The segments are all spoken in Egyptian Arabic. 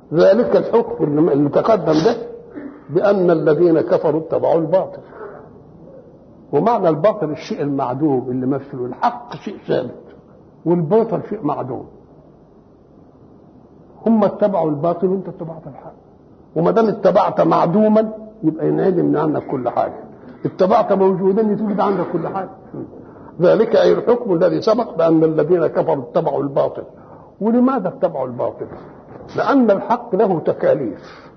ذلك الحكم اللي اللي تقدم ده بأن الذين كفروا اتبعوا الباطل ومعنى الباطل الشيء المعدوم اللي ما فيه الحق شيء ثابت والباطل شيء معدوم هم اتبعوا الباطل وانت اتبعت الحق وما دام اتبعت معدوما يبقى ينعدم من عندك كل حاجه اتبعت موجودا يتوجد عندك كل حاجه ذلك اي الحكم الذي سبق بان الذين كفروا اتبعوا الباطل ولماذا اتبعوا الباطل لان الحق له تكاليف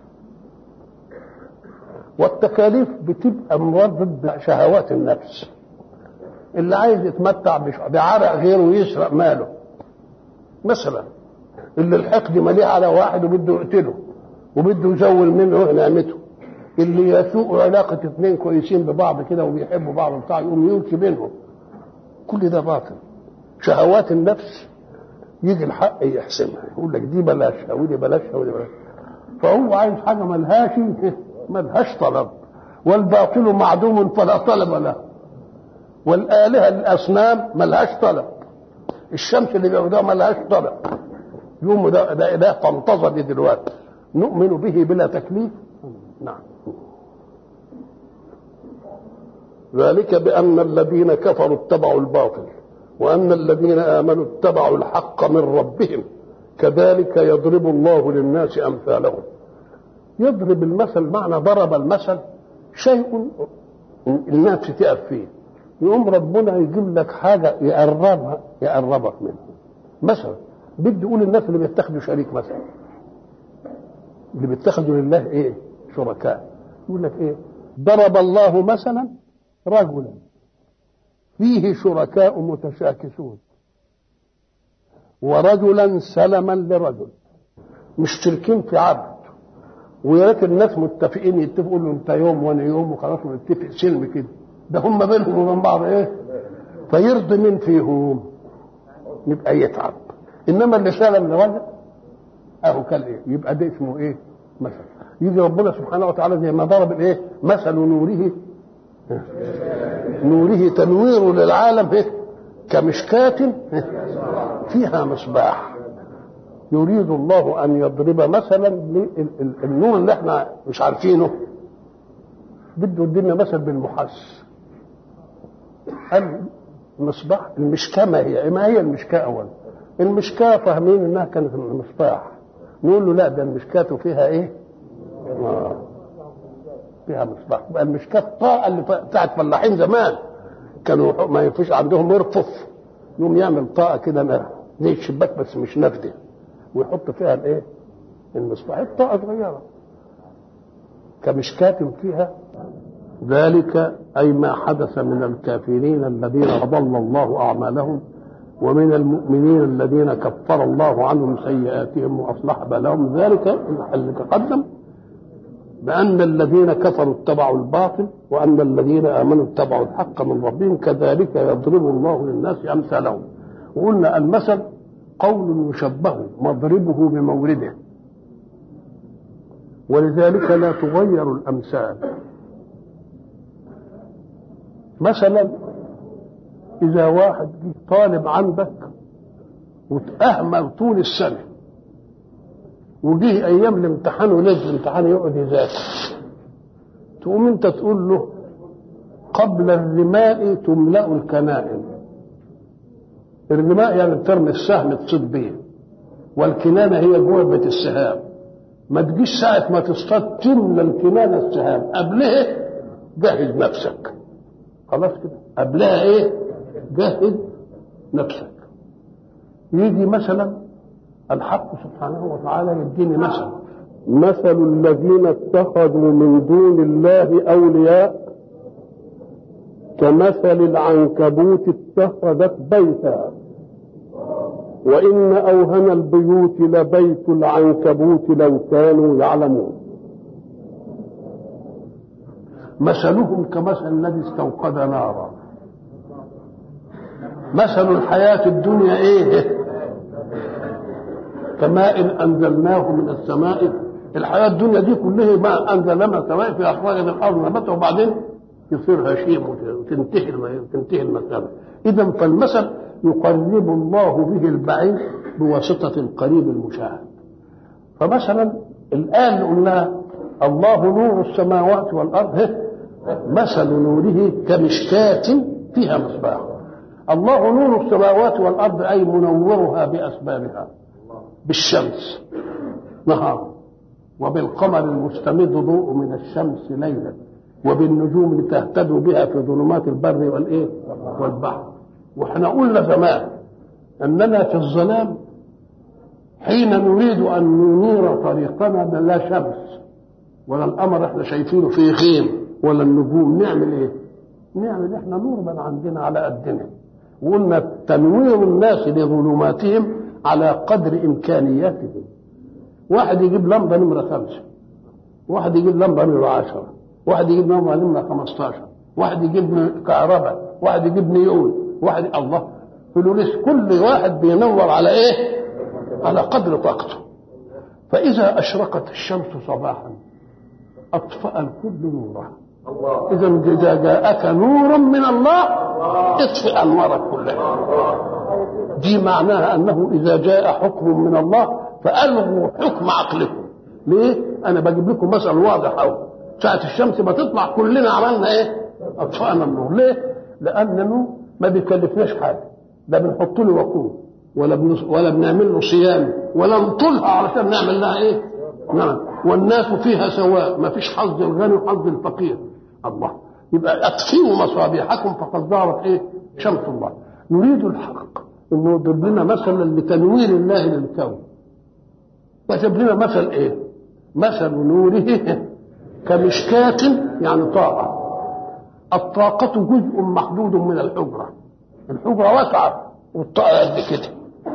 والتكاليف بتبقى مراد ضد شهوات النفس اللي عايز يتمتع بش- بعرق غيره ويسرق ماله مثلا اللي الحقد مليء على واحد وبده يقتله وبده يزول منه نعمته اللي يسوء علاقة اثنين كويسين ببعض كده وبيحبوا بعض بتاع يقوم يلقي بينهم كل ده باطل شهوات النفس يجي الحق يحسمها يقول لك دي بلاشها ودي بلاشها ودي بلاشها فهو عايز حاجه ملهاش ملهاش طلب والباطل معدوم فلا طلب له والآلهة الأصنام ملهاش طلب الشمس اللي بيعبدوها ملهاش طلب يوم ده ده إله فانتظر دي دلوقتي نؤمن به بلا تكليف نعم ذلك بأن الذين كفروا اتبعوا الباطل وأن الذين آمنوا اتبعوا الحق من ربهم كذلك يضرب الله للناس أمثالهم يضرب المثل معنى ضرب المثل شيء الناس تقف فيه يقوم ربنا يجيب لك حاجة يقربها يقربك منها مثلا بدي يقول الناس اللي بيتخذوا شريك مثلا اللي بيتخذوا لله ايه شركاء يقول لك ايه ضرب الله مثلا رجلا فيه شركاء متشاكسون ورجلا سلما لرجل مشتركين في عبد ويا ريت الناس متفقين يتفقوا له انت يوم وانا يوم وخلاص ونتفق سلم كده ده هم بينهم وبين بعض ايه فيرضي مين فيهم يبقى يتعب انما اللي سلم لرجل اهو كان ايه يبقى ده اسمه ايه مثل يجي ربنا سبحانه وتعالى زي ما ضرب الايه مثل نوره نوره تنوير للعالم إيه؟ كمشكاة فيها مصباح يريد الله ان يضرب مثلا النور اللي احنا مش عارفينه بده يدينا مثل بالمحس قال المصباح المشكاة ما هي ما هي المشكاة اولا المشكاة فاهمين انها كانت المصباح نقول له لا ده المشكاة فيها ايه آه. فيها مصباح بقى المشكاة الطاقة اللي بتاعت فلاحين زمان كانوا ما فيش عندهم مرفف يقوم يعمل طاقة كده زي الشباك بس مش نافذة ويحط فيها الايه المصباح الطاقة صغيرة كمشكاة فيها ذلك أي ما حدث من الكافرين الذين أضل الله أعمالهم ومن المؤمنين الذين كفر الله عنهم سيئاتهم وأصلح بالهم ذلك اللي تقدم بأن الذين كفروا اتبعوا الباطل وأن الذين آمنوا اتبعوا الحق من ربهم كذلك يضرب الله للناس أمثالهم وقلنا المثل قول يشبه مضربه بمورده ولذلك لا تغير الأمثال مثلا إذا واحد طالب عندك وتأهمل طول السنة وجه أيام الامتحان وليلة الامتحان يقعد يذاكر تقوم أنت تقول له قبل الرماء تملأ الكنائن الرماء يعني بترمي السهم تصيد بيه والكنانة هي جوبة السهام ما تجيش ساعة ما تصطاد تملى الكنانة السهام قبلها جهز نفسك خلاص كده قبلها ايه جهز نفسك يجي مثلا الحق سبحانه وتعالى يديني مثل مثل الذين اتخذوا من دون الله اولياء كمثل العنكبوت اتخذت بيتا وان اوهن البيوت لبيت العنكبوت لو كانوا يعلمون مثلهم كمثل الذي استوقد نارا مثل الحياة الدنيا ايه كماء انزلناه من السماء الحياة الدنيا دي كلها ما انزل لنا سماء في اخراج من الارض نبته وبعدين يصير هشيم وتنتهي تنتهي المسألة اذا فالمثل يقرب الله به البعيد بواسطة القريب المشاهد فمثلا الآن اللي قلناها الله نور السماوات والأرض مثل نوره كمشكاة فيها مصباح الله نور السماوات والأرض أي منورها بأسبابها بالشمس نهار وبالقمر المستمد ضوء من الشمس ليلا وبالنجوم لتهتدوا بها في ظلمات البر والايه والبحر واحنا قلنا زمان اننا في الظلام حين نريد ان ننير طريقنا لا شمس ولا القمر احنا شايفينه فيه غيم ولا النجوم نعمل ايه؟ نعمل احنا نور من عندنا على قدنا وقلنا تنوير الناس لظلماتهم على قدر امكانياتهم واحد يجيب لمبه نمره خمسه واحد يجيب لمبه نمره عشره واحد يجيب لمبه نمره 15 واحد يجيب كهرباء واحد يجيب نيون واحد الله فلوريس كل واحد بينور على ايه على قدر طاقته فاذا اشرقت الشمس صباحا اطفا الكل نوره اذا اذا جاءك نور من الله اطفئ انوارك كلها دي معناها انه اذا جاء حكم من الله فالغوا حكم عقلكم ليه انا بجيب لكم مثل واضح قوي ساعه الشمس ما تطلع كلنا عملنا ايه اطفانا النور ليه لانه ما بيكلفناش حاجه لا بنحط له وقود ولا بنص... ولا بنعمل له صيام ولا نطولها علشان نعمل لها ايه نعم والناس فيها سواء ما فيش حظ الغني وحظ الفقير الله يبقى اطفئوا مصابيحكم فقد ظهرت ايه شمس الله نريد الحق انه يضرب لنا مثلا لتنوير الله للكون وجاب لنا مثل ايه مثل نوره كمشكاة يعني طاقة الطاقة جزء محدود من الحجرة الحجرة واسعة والطاقة قد كده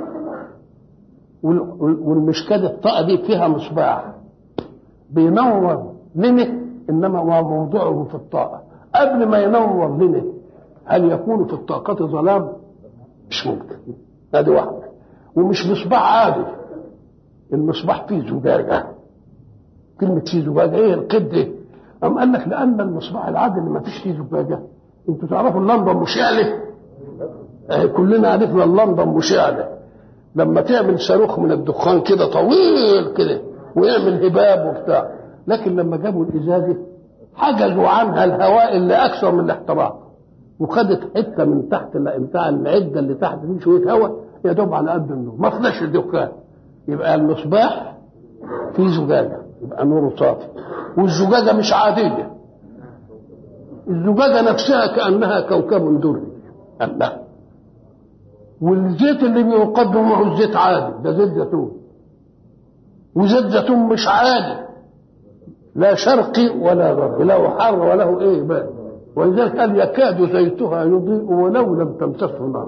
والمشكاة الطاقة دي فيها مصباح بينور لنا انما هو موضوعه في الطاقة قبل ما ينور لنا هل يكون في الطاقة ظلام؟ مش ممكن هذه واحدة ومش مصباح عادي المصباح فيه زجاجة كلمة فيه زجاجة ايه القد ايه؟ أم قال لك لأن المصباح العادي اللي ما فيش فيه زجاجة انتوا تعرفوا اللمبة مشعلة اه كلنا عرفنا اللمبة مشعلة لما تعمل صاروخ من الدخان كده طويل كده ويعمل هباب وبتاع لكن لما جابوا الإزازة حجزوا عنها الهواء اللي أكثر من الاحتراق وخدت حتة من تحت بتاع العدة اللي تحت دي شوية هواء يا دوب على قد النور ما خلاش الدخان يبقى المصباح فيه زجاجة يبقى نوره صافي والزجاجة مش عادية الزجاجة نفسها كأنها كوكب دري الله والزيت اللي بيقدم معه الزيت عادي ده زيت زيتون وزيت زيتون مش عادي لا شرقي ولا غربي له حر وله ايه بارد ولذلك قال يكاد زيتها يضيء ولو لم تمسسه نار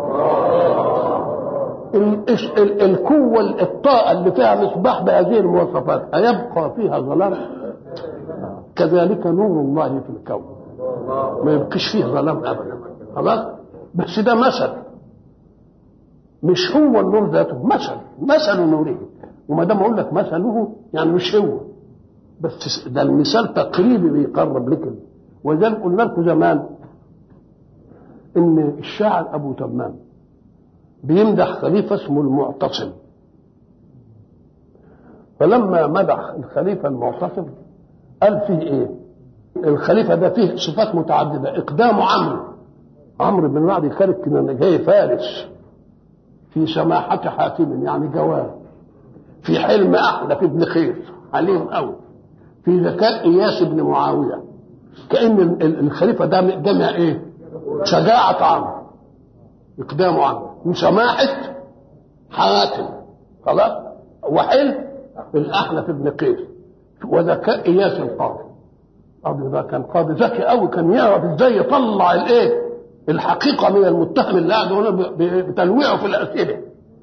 القوة الطاقة اللي فيها مصباح بهذه المواصفات أيبقى فيها ظلام؟ كذلك نور الله في الكون ما يبقيش فيه ظلام أبدا خلاص؟ بس ده مثل مش هو النور ذاته مثل مثل نوره وما دام اقول لك مثله يعني مش هو بس ده المثال تقريبي بيقرب لك ولذلك قلنا لكم زمان ان الشاعر ابو تمام بيمدح خليفه اسمه المعتصم فلما مدح الخليفه المعتصم قال فيه ايه الخليفه ده فيه صفات متعدده اقدام عمرو عمرو بن رعد كان كان جاي فارس في سماحة حاكم يعني جواد في حلم أحنف بن خير عليهم قوي في ذكاء إياس بن معاوية كأن الخليفة ده جمع إيه؟ شجاعة عمرو إقدام عمرو وسماحة حاتم خلاص وحلم الأحنف بن قيس وذكاء إياس القاضي القاضي ده كان قاضي ذكي قوي كان يعرف ازاي يطلع الايه الحقيقة من المتهم اللي قاعد هنا بتنويعه في الأسئلة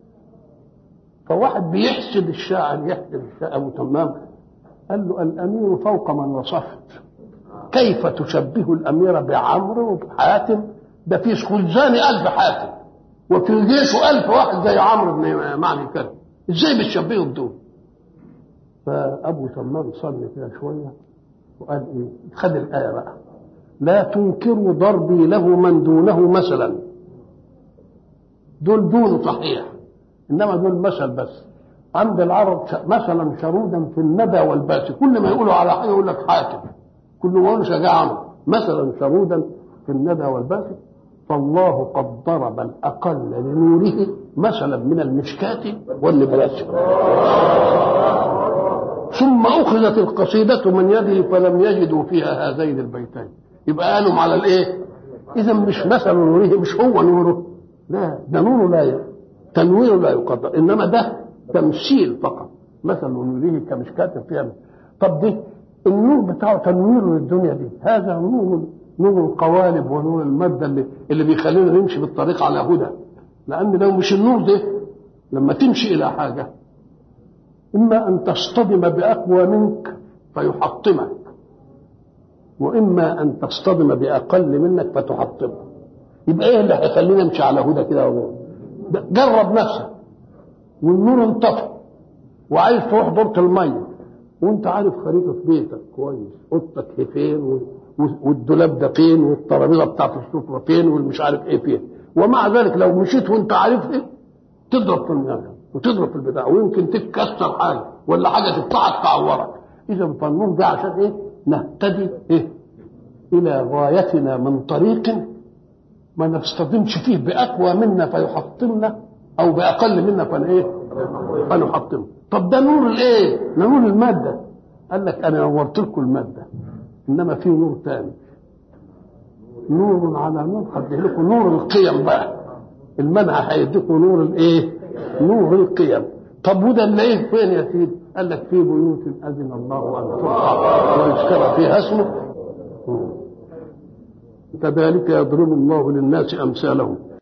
فواحد بيحسد الشاعر يحسد الشاعر أبو تمام قال له الأمير فوق من وصفت كيف تشبه الأمير بعمرو وبحاتم ده في خزان ألف حاتم وفي جيشه ألف واحد زي عمرو بن معني كده ازاي بتشبهه بدول فأبو تمام صلي كده شوية وقال إيه خد الآية بقى لا تنكروا ضربي له من دونه مثلا دول دونه صحيح انما دول مثل بس عند العرب مثلا شرودا في الندى والباس كل ما يقولوا على حاجه يقول لك حاتم كل ما يقولوا شجاعه مثلا شرودا في الندى والباس فالله قد ضرب الاقل لنوره مثلا من المشكاة والنبراس ثم اخذت القصيده من يده فلم يجدوا فيها هذين البيتين يبقى قالوا على الايه اذا مش مثل نوره مش هو نوره لا ده نوره لا تنويره لا يقدر انما ده تمثيل فقط مثل نوره كمشكاة فيها طب دي النور بتاعه تنويره للدنيا دي هذا نور نور القوالب ونور المادة اللي, اللي بيخلينا نمشي بالطريق على هدى لأن لو مش النور ده لما تمشي إلى حاجة إما أن تصطدم بأقوى منك فيحطمك وإما أن تصطدم بأقل منك فتحطمك يبقى إيه اللي هيخلينا نمشي على هدى كده جرب نفسك والنور انطفى وعايز تروح دورة المية وانت عارف خريطة بيتك كويس اوضتك فين والدولاب ده فين والترابيزة بتاعت السفرة فين والمش عارف ايه فين ومع ذلك لو مشيت وانت عارف ايه تضرب في المياه وتضرب في البتاع ويمكن تتكسر حاجة ولا حاجة تطلعك تعورك اذا فالنور ده عشان ايه نهتدي ايه الى غايتنا من طريق ما نصطدمش فيه باقوى منا فيحطمنا او باقل منا فن ايه فنحطمه طب ده نور الايه ده نور الماده قال لك انا نورت لكم الماده انما في نور ثاني نور على نور هديه لكم نور القيم بقى المنع هيديكم نور الايه نور القيم طب وده نلاقيه فين يا سيدي قال لك في بيوت اذن الله ان ترفع ويذكر فيها اسمه كذلك يضرب الله للناس امثالهم